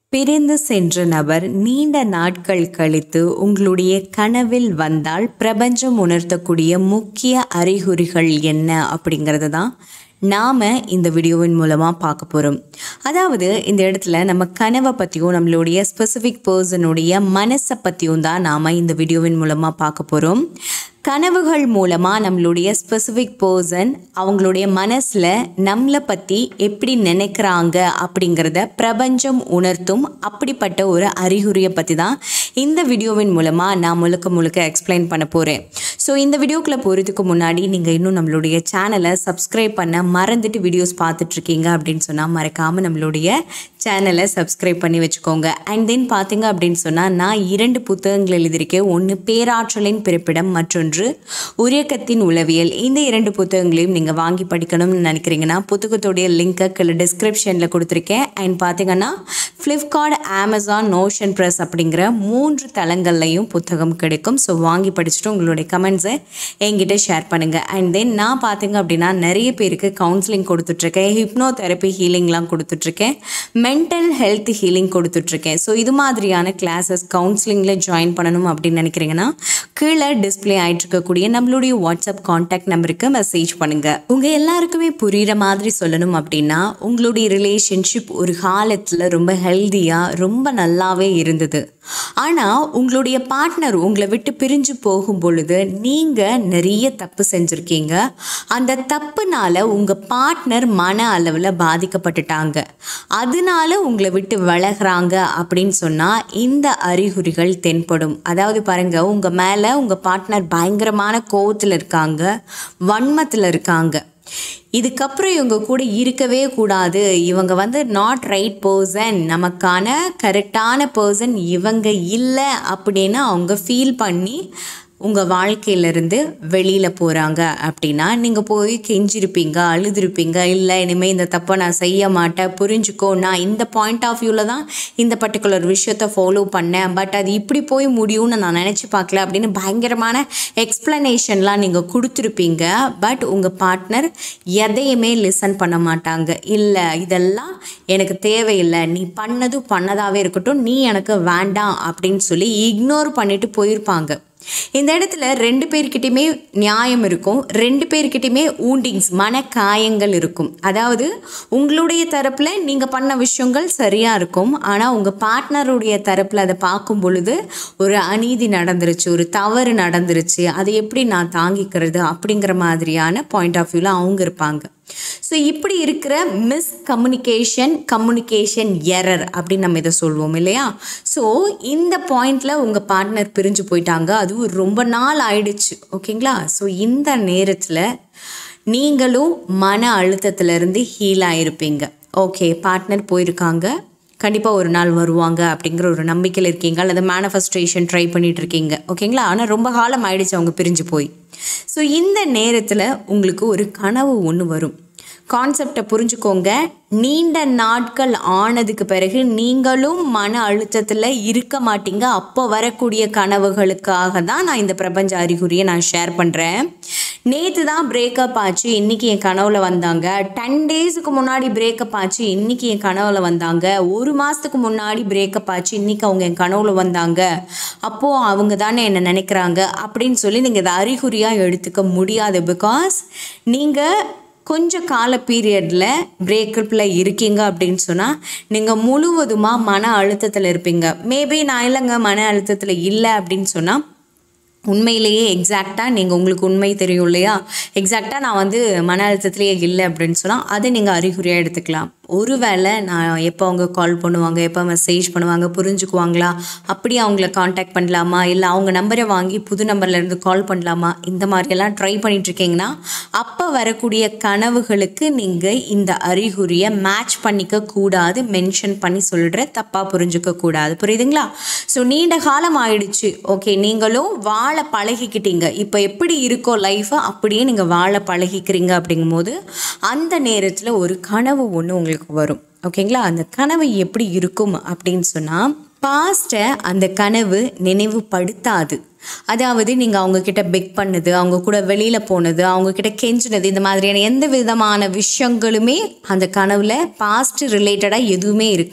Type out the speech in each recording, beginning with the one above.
பிரிந்து சென்ற நபர் நீண்ட நாட்கள் கழித்து உங்களுடைய கனவில் வந்தால் பிரபஞ்சம் உணர்த்தக்கூடிய முக்கிய அறிகுறிகள் என்ன அப்படிங்கிறது தான் நாம் இந்த வீடியோவின் மூலமாக பார்க்க போகிறோம் அதாவது இந்த இடத்துல நம்ம கனவை பற்றியும் நம்மளுடைய ஸ்பெசிஃபிக் பர்சனுடைய மனசை பற்றியும் தான் நாம் இந்த வீடியோவின் மூலமாக பார்க்க போகிறோம் கனவுகள் மூலமாக நம்மளுடைய ஸ்பெசிஃபிக் பர்சன் அவங்களுடைய மனசில் நம்மளை பற்றி எப்படி நினைக்கிறாங்க அப்படிங்கிறத பிரபஞ்சம் உணர்த்தும் அப்படிப்பட்ட ஒரு அறிகுறியை பற்றி தான் இந்த வீடியோவின் மூலமாக நான் முழுக்க முழுக்க எக்ஸ்பிளைன் பண்ண போகிறேன் ஸோ இந்த வீடியோக்குள்ளே போகிறதுக்கு முன்னாடி நீங்கள் இன்னும் நம்மளுடைய சேனலை சப்ஸ்கிரைப் பண்ண மறந்துட்டு வீடியோஸ் பார்த்துட்ருக்கீங்க அப்படின்னு சொன்னால் மறக்காமல் நம்மளுடைய சேனலை சப்ஸ்கிரைப் பண்ணி வச்சுக்கோங்க அண்ட் தென் பார்த்தீங்க அப்படின்னு சொன்னால் நான் இரண்டு புத்தகங்கள் எழுதியிருக்கேன் ஒன்று பேராற்றலின் பிறப்பிடம் மற்றொன்று உரியக்கத்தின் உளவியல் இந்த இரண்டு புத்தகங்களையும் நீங்கள் வாங்கி படிக்கணும்னு நினைக்கிறீங்கன்னா புத்தகத்துடைய லிங்க்கை கீழே டிஸ்கிரிப்ஷனில் கொடுத்துருக்கேன் அண்ட் பார்த்தீங்கன்னா ஃப்ளிப்கார்ட் அமேசான் நோஷன் ப்ரெஸ் அப்படிங்கிற மூன்று தளங்கள்லையும் புத்தகம் கிடைக்கும் ஸோ வாங்கி படிச்சுட்டு உங்களுடைய கமெண்ட்ஸை என்கிட்ட ஷேர் பண்ணுங்கள் அண்ட் தென் நான் பார்த்தீங்க அப்படின்னா நிறைய பேருக்கு கவுன்சிலிங் கொடுத்துட்ருக்கேன் ஹிப்னோ தெரப்பி ஹீலிங்லாம் கொடுத்துட்ருக்கேன் மென்டல் ஹெல்த் ஹீலிங் கொடுத்துட்ருக்கேன் ஸோ இது மாதிரியான கிளாஸஸ் கவுன்சிலிங்கில் ஜாயின் பண்ணணும் அப்படின்னு நினைக்கிறீங்கன்னா கீழே டிஸ்பிளே ஆகிட்டு இருக்கக்கூடிய நம்மளுடைய வாட்ஸ்அப் காண்டாக்ட் நம்பருக்கு மெசேஜ் பண்ணுங்கள் உங்கள் எல்லாருக்குமே புரிகிற மாதிரி சொல்லணும் அப்படின்னா உங்களுடைய ரிலேஷன்ஷிப் ஒரு காலத்தில் ரொம்ப ஹெல்த்தியாக ரொம்ப நல்லாவே இருந்தது ஆனால் உங்களுடைய பார்ட்னர் உங்களை விட்டு பிரிஞ்சு போகும் பொழுது நீங்கள் நிறைய தப்பு செஞ்சுருக்கீங்க அந்த தப்புனால உங்கள் பார்ட்னர் மன அளவில் பாதிக்கப்பட்டுட்டாங்க அதனால உங்களை விட்டு விலகுறாங்க அப்படின்னு சொன்னால் இந்த அறிகுறிகள் தென்படும் அதாவது பாருங்கள் உங்கள் மேலே உங்கள் பார்ட்னர் பயங்கரமான கோவத்தில் இருக்காங்க வன்மத்தில் இருக்காங்க இதுக்கப்புறம் இவங்க கூட இருக்கவே கூடாது இவங்க வந்து நாட் ரைட் பர்சன் நமக்கான கரெக்டான பர்சன் இவங்க இல்லை அப்படின்னு அவங்க ஃபீல் பண்ணி உங்கள் வாழ்க்கையிலேருந்து வெளியில் போகிறாங்க அப்படின்னா நீங்கள் போய் கெஞ்சிருப்பீங்க அழுதுருப்பீங்க இல்லை இனிமேல் இந்த தப்பை நான் செய்ய மாட்டேன் புரிஞ்சுக்கோ நான் இந்த பாயிண்ட் ஆஃப் வியூவில் தான் இந்த பர்டிகுலர் விஷயத்த ஃபாலோ பண்ணேன் பட் அது இப்படி போய் முடியும்னு நான் நினச்சி பார்க்கல அப்படின்னு பயங்கரமான எக்ஸ்ப்ளனேஷன்லாம் நீங்கள் கொடுத்துருப்பீங்க பட் உங்கள் பார்ட்னர் எதையுமே லிசன் பண்ண மாட்டாங்க இல்லை இதெல்லாம் எனக்கு தேவையில்லை நீ பண்ணதும் பண்ணதாகவே இருக்கட்டும் நீ எனக்கு வேண்டாம் அப்படின்னு சொல்லி இக்னோர் பண்ணிட்டு போயிருப்பாங்க இந்த இடத்துல ரெண்டு பேர்கிட்டையுமே நியாயம் இருக்கும் ரெண்டு பேர்கிட்டையுமே ஊண்டிங்ஸ் மன காயங்கள் இருக்கும் அதாவது உங்களுடைய தரப்பில் நீங்கள் பண்ண விஷயங்கள் சரியாக இருக்கும் ஆனால் உங்கள் பார்ட்னருடைய தரப்பில் அதை பார்க்கும் பொழுது ஒரு அநீதி நடந்துருச்சு ஒரு தவறு நடந்துருச்சு அதை எப்படி நான் தாங்கிக்கிறது அப்படிங்கிற மாதிரியான பாயிண்ட் ஆஃப் வியூவில் அவங்க இருப்பாங்க ஸோ இப்படி இருக்கிற மிஸ் கம்யூனிகேஷன் கம்யூனிகேஷன் எரர் அப்படின்னு நம்ம இதை சொல்லுவோம் இல்லையா ஸோ இந்த பாயிண்டில் உங்கள் பார்ட்னர் பிரிஞ்சு போயிட்டாங்க அதுவும் ரொம்ப நாள் ஆயிடுச்சு ஓகேங்களா ஸோ இந்த நேரத்தில் நீங்களும் மன அழுத்தத்திலேருந்து ஹீல் ஆகிருப்பீங்க ஓகே பார்ட்னர் போயிருக்காங்க கண்டிப்பாக ஒரு நாள் வருவாங்க அப்படிங்கிற ஒரு நம்பிக்கையில் இருக்கீங்க அல்லது மேனிஃபெஸ்டேஷன் ட்ரை பண்ணிட்டு இருக்கீங்க ஓகேங்களா ஆனால் ரொம்ப காலம் ஆயிடுச்சு அவங்க பிரிஞ்சு போய் ஸோ இந்த நேரத்தில் உங்களுக்கு ஒரு கனவு ஒன்று வரும் கான்செப்டை புரிஞ்சுக்கோங்க நீண்ட நாட்கள் ஆனதுக்கு பிறகு நீங்களும் மன அழுத்தத்தில் இருக்க மாட்டீங்க அப்போ வரக்கூடிய கனவுகளுக்காக தான் நான் இந்த பிரபஞ்ச அறிகுறியை நான் ஷேர் பண்ணுறேன் நேற்று தான் பிரேக்கப் ஆச்சு இன்றைக்கி என் கனவில் வந்தாங்க டென் டேஸுக்கு முன்னாடி பிரேக்கப் ஆச்சு இன்றைக்கி என் கனவில் வந்தாங்க ஒரு மாதத்துக்கு முன்னாடி பிரேக்கப் ஆச்சு இன்றைக்கி அவங்க என் கனவில் வந்தாங்க அப்போது அவங்க தானே என்னை நினைக்கிறாங்க அப்படின்னு சொல்லி நீங்கள் இதை அறிகுறியாக எடுத்துக்க முடியாது பிகாஸ் நீங்கள் கொஞ்சம் கால பீரியடில் பிரேக்கப்பில் இருக்கீங்க அப்படின்னு சொன்னால் நீங்கள் முழுவதுமாக மன அழுத்தத்தில் இருப்பீங்க மேபி நான் இல்லைங்க மன அழுத்தத்தில் இல்லை அப்படின்னு சொன்னால் உண்மையிலேயே எக்ஸாக்டாக நீங்கள் உங்களுக்கு உண்மை தெரியும் இல்லையா எக்ஸாக்டாக நான் வந்து மன அழுத்தத்திலேயே இல்லை அப்படின்னு சொன்னால் அதை நீங்கள் அறிகுறியாக எடுத்துக்கலாம் ஒருவேளை நான் எப்போ அவங்க கால் பண்ணுவாங்க எப்போ மெசேஜ் பண்ணுவாங்க புரிஞ்சுக்குவாங்களா அப்படியே அவங்கள காண்டாக்ட் பண்ணலாமா இல்லை அவங்க நம்பரை வாங்கி புது நம்பர்லேருந்து கால் பண்ணலாமா இந்த மாதிரியெல்லாம் ட்ரை பண்ணிகிட்ருக்கீங்கன்னா அப்போ வரக்கூடிய கனவுகளுக்கு நீங்கள் இந்த அறிகுறியை மேட்ச் பண்ணிக்க கூடாது மென்ஷன் பண்ணி சொல்கிற தப்பாக புரிஞ்சுக்க கூடாது புரியுதுங்களா ஸோ நீண்ட காலம் ஆயிடுச்சு ஓகே நீங்களும் வாழ பழகிக்கிட்டீங்க இப்போ எப்படி இருக்கோ லைஃப்பை அப்படியே நீங்கள் வாழ பழகிக்கிறீங்க அப்படிங்கும்போது அந்த நேரத்தில் ஒரு கனவு ஒன்று உங்களுக்கு வரும் ஓகேங்களா அந்த கனவு எப்படி இருக்கும் அப்படின்னு சொன்னால் பாஸ்ட்டை அந்த கனவு நினைவுபடுத்தாது அதாவது நீங்கள் அவங்கக்கிட்ட பெக் பண்ணது அவங்க கூட வெளியில் போனது அவங்கக்கிட்ட கெஞ்சினது இந்த மாதிரியான எந்த விதமான விஷயங்களுமே அந்த கனவில் பாஸ்ட் ரிலேட்டடாக எதுவுமே இருக்காது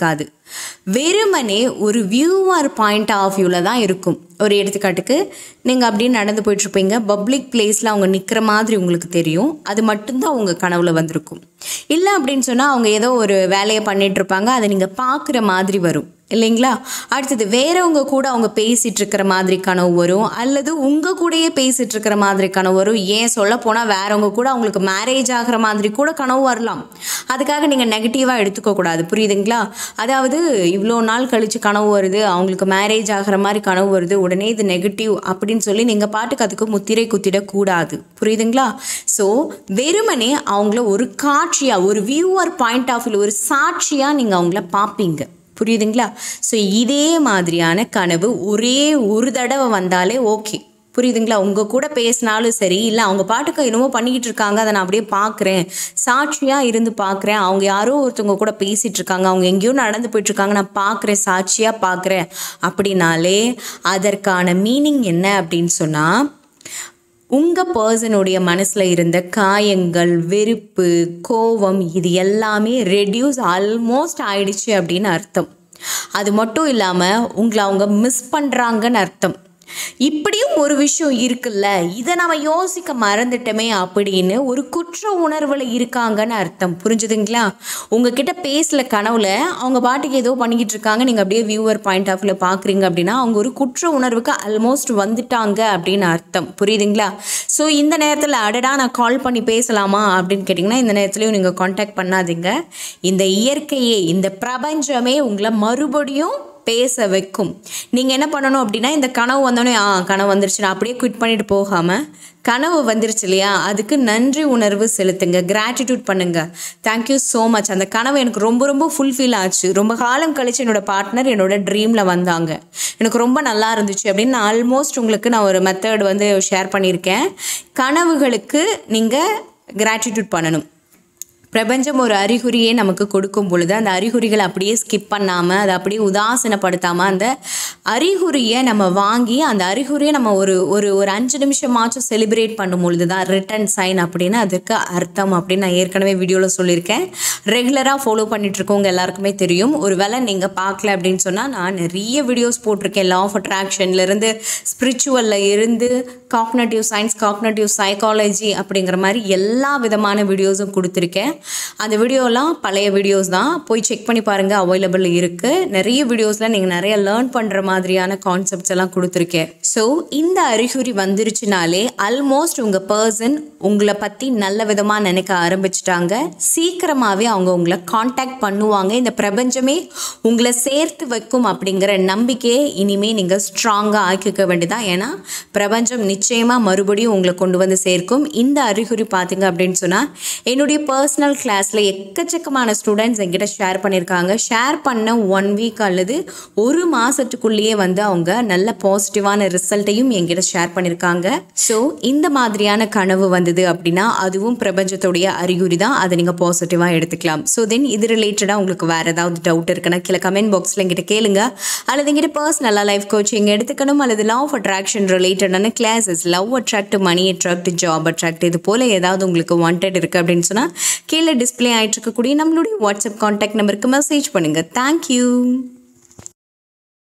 வெறுமனே ஒரு வியூவர் பாயிண்ட் ஆஃப் வியூவில் தான் இருக்கும் ஒரு எடுத்துக்காட்டுக்கு நீங்கள் அப்படியே நடந்து போயிட்டுருப்பீங்க பப்ளிக் பிளேஸில் அவங்க நிற்கிற மாதிரி உங்களுக்கு தெரியும் அது மட்டும்தான் உங்கள் கனவுல வந்திருக்கும் இல்லை அப்படின்னு சொன்னால் அவங்க ஏதோ ஒரு வேலையை பண்ணிட்டு இருப்பாங்க அதை நீங்கள் பார்க்குற மாதிரி வரும் இல்லைங்களா அடுத்தது வேறவங்க கூட அவங்க பேசிகிட்டு இருக்கிற மாதிரி கனவு வரும் அல்லது உங்கள் கூடயே பேசிகிட்டு இருக்கிற மாதிரி கனவு வரும் ஏன் சொல்ல போனால் வேறவங்க கூட அவங்களுக்கு மேரேஜ் ஆகிற மாதிரி கூட கனவு வரலாம் அதுக்காக நீங்கள் நெகட்டிவாக எடுத்துக்கக்கூடாது புரியுதுங்களா அதாவது இவ்வளோ நாள் கழித்து கனவு வருது அவங்களுக்கு மேரேஜ் ஆகிற மாதிரி கனவு வருது உடனே இது நெகட்டிவ் அப்படின்னு சொல்லி நீங்கள் பாட்டுக்கு அதுக்கு முத்திரை குத்திடக்கூடாது புரியுதுங்களா ஸோ வெறுமனே அவங்கள ஒரு காட்சியாக ஒரு வியூவர் பாயிண்ட் ஆஃப் வியூ ஒரு சாட்சியாக நீங்கள் அவங்கள பார்ப்பீங்க புரியுதுங்களா ஸோ இதே மாதிரியான கனவு ஒரே ஒரு தடவை வந்தாலே ஓகே புரியுதுங்களா உங்கள் கூட பேசினாலும் சரி இல்லை அவங்க பாட்டுக்கு என்னமோ பண்ணிக்கிட்டு இருக்காங்க அதை நான் அப்படியே பார்க்குறேன் சாட்சியாக இருந்து பார்க்குறேன் அவங்க யாரோ ஒருத்தவங்க கூட பேசிகிட்டு இருக்காங்க அவங்க எங்கேயோ நடந்து போயிட்டுருக்காங்க நான் பார்க்குறேன் சாட்சியாக பார்க்குறேன் அப்படின்னாலே அதற்கான மீனிங் என்ன அப்படின்னு சொன்னால் உங்கள் பர்சனுடைய மனசில் இருந்த காயங்கள் வெறுப்பு கோபம் இது எல்லாமே ரெடியூஸ் ஆல்மோஸ்ட் ஆயிடுச்சு அப்படின்னு அர்த்தம் அது மட்டும் இல்லாமல் உங்களை அவங்க மிஸ் பண்ணுறாங்கன்னு அர்த்தம் இப்படியும் ஒரு விஷயம் இருக்குல்ல இதை நம்ம யோசிக்க மறந்துட்டோமே அப்படின்னு ஒரு குற்ற உணர்வில் இருக்காங்கன்னு அர்த்தம் புரிஞ்சுதுங்களா உங்ககிட்ட பேசல கனவுல அவங்க பாட்டுக்கு ஏதோ பண்ணிக்கிட்டு இருக்காங்க நீங்கள் அப்படியே வியூவர் பாயிண்ட் ஆஃப் வியூவில் பார்க்குறீங்க அப்படின்னா அவங்க ஒரு குற்ற உணர்வுக்கு ஆல்மோஸ்ட் வந்துட்டாங்க அப்படின்னு அர்த்தம் புரியுதுங்களா ஸோ இந்த நேரத்தில் அடடா நான் கால் பண்ணி பேசலாமா அப்படின்னு கேட்டிங்கன்னா இந்த நேரத்துலையும் நீங்கள் காண்டாக்ட் பண்ணாதீங்க இந்த இயற்கையே இந்த பிரபஞ்சமே உங்களை மறுபடியும் பேச வைக்கும் நீங்கள் என்ன பண்ணணும் அப்படின்னா இந்த கனவு வந்தோடனே ஆ கனவு வந்துருச்சு நான் அப்படியே குவிட் பண்ணிட்டு போகாமல் கனவு வந்துருச்சு இல்லையா அதுக்கு நன்றி உணர்வு செலுத்துங்க கிராட்டிடியூட் பண்ணுங்க தேங்க்யூ ஸோ மச் அந்த கனவு எனக்கு ரொம்ப ரொம்ப ஃபுல்ஃபில் ஆச்சு ரொம்ப காலம் கழிச்சு என்னோட பார்ட்னர் என்னோட ட்ரீமில் வந்தாங்க எனக்கு ரொம்ப நல்லா இருந்துச்சு அப்படின்னு நான் ஆல்மோஸ்ட் உங்களுக்கு நான் ஒரு மெத்தட் வந்து ஷேர் பண்ணியிருக்கேன் கனவுகளுக்கு நீங்கள் கிராட்டிடியூட் பண்ணணும் பிரபஞ்சம் ஒரு அறிகுறியை நமக்கு கொடுக்கும் பொழுது அந்த அறிகுறிகளை அப்படியே ஸ்கிப் பண்ணாமல் அதை அப்படியே உதாசீனப்படுத்தாமல் அந்த அறிகுறியை நம்ம வாங்கி அந்த அறிகுறியை நம்ம ஒரு ஒரு ஒரு அஞ்சு நிமிஷமாச்சும் செலிப்ரேட் பண்ணும் பொழுது தான் ரிட்டன் சைன் அப்படின்னு அதுக்கு அர்த்தம் அப்படின்னு நான் ஏற்கனவே வீடியோவில் சொல்லியிருக்கேன் ரெகுலராக ஃபாலோ பண்ணிட்டு இருக்கவங்க எல்லாருக்குமே தெரியும் ஒரு வேளை நீங்கள் பார்க்கல அப்படின்னு சொன்னால் நான் நிறைய வீடியோஸ் போட்டிருக்கேன் லா ஆஃப் அட்ராக்ஷன்லேருந்து ஸ்பிரிச்சுவலில் இருந்து காக்னட்டிவ் சயின்ஸ் காக்னட்டிவ் சைக்காலஜி அப்படிங்கிற மாதிரி எல்லா விதமான வீடியோஸும் கொடுத்துருக்கேன் அந்த வீடியோலாம் பழைய வீடியோஸ் தான் போய் செக் பண்ணி பாருங்கள் அவைலபிள் இருக்குது நிறைய வீடியோஸில் நீங்கள் நிறைய லேர்ன் பண்ணுற மாதிரியான கான்செப்ட்ஸ் எல்லாம் கொடுத்துருக்கேன் ஸோ இந்த அறிகுறி வந்துருச்சுனாலே ஆல்மோஸ்ட் உங்கள் பர்சன் உங்களை பற்றி நல்ல விதமாக நினைக்க ஆரம்பிச்சிட்டாங்க சீக்கிரமாகவே அவங்க உங்களை காண்டாக்ட் பண்ணுவாங்க இந்த பிரபஞ்சமே உங்களை சேர்த்து வைக்கும் அப்படிங்கிற நம்பிக்கையை இனிமே நீங்கள் ஸ்ட்ராங்காக ஆக்கிக்க வேண்டியதான் ஏன்னா பிரபஞ்சம் நிச்சயமாக மறுபடியும் உங்களை கொண்டு வந்து சேர்க்கும் இந்த அறிகுறி பார்த்தீங்க அப்படின்னு சொன்னால் என்னுடைய பர்சனல் கிளாஸில் எக்கச்சக்கமான ஸ்டூடெண்ட்ஸ் என்கிட்ட ஷேர் பண்ணியிருக்காங்க ஷேர் பண்ண ஒன் வீக் அல்லது ஒரு மாதத்துக்குள்ளேயே வந்து அவங்க நல்ல பாசிட்டிவான ரிசல்ட்டையும் என்கிட்ட ஷேர் பண்ணியிருக்காங்க ஸோ இந்த மாதிரியான கனவு வந்தது அப்படின்னா அதுவும் பிரபஞ்சத்துடைய அறிகுறி தான் அதை நீங்கள் பாசிட்டிவாக எடுத்துக்கலாம் ஸோ தென் இது ரிலேட்டடாக உங்களுக்கு வேறு ஏதாவது டவுட் இருக்குன்னா கீழே கமெண்ட் பாக்ஸில் எங்கிட்ட கேளுங்க அல்லது எங்கிட்ட பர்சனலாக லைஃப் கோச்சிங் எடுத்துக்கணும் அல்லது லவ் ஆஃப் அட்ராக்ஷன் ரிலேட்டடான classes love attract money attract job attract இது போல் ஏதாவது உங்களுக்கு வாண்டட் இருக்குது அப்படின்னு சொன்னால் கீழே டிஸ்பிளே ஆகிட்டு இருக்கக்கூடிய நம்மளுடைய வாட்ஸ்அப் காண்டாக்ட் நம்பருக்கு மெசேஜ் பண்ணுங்கள் தேங்க்யூ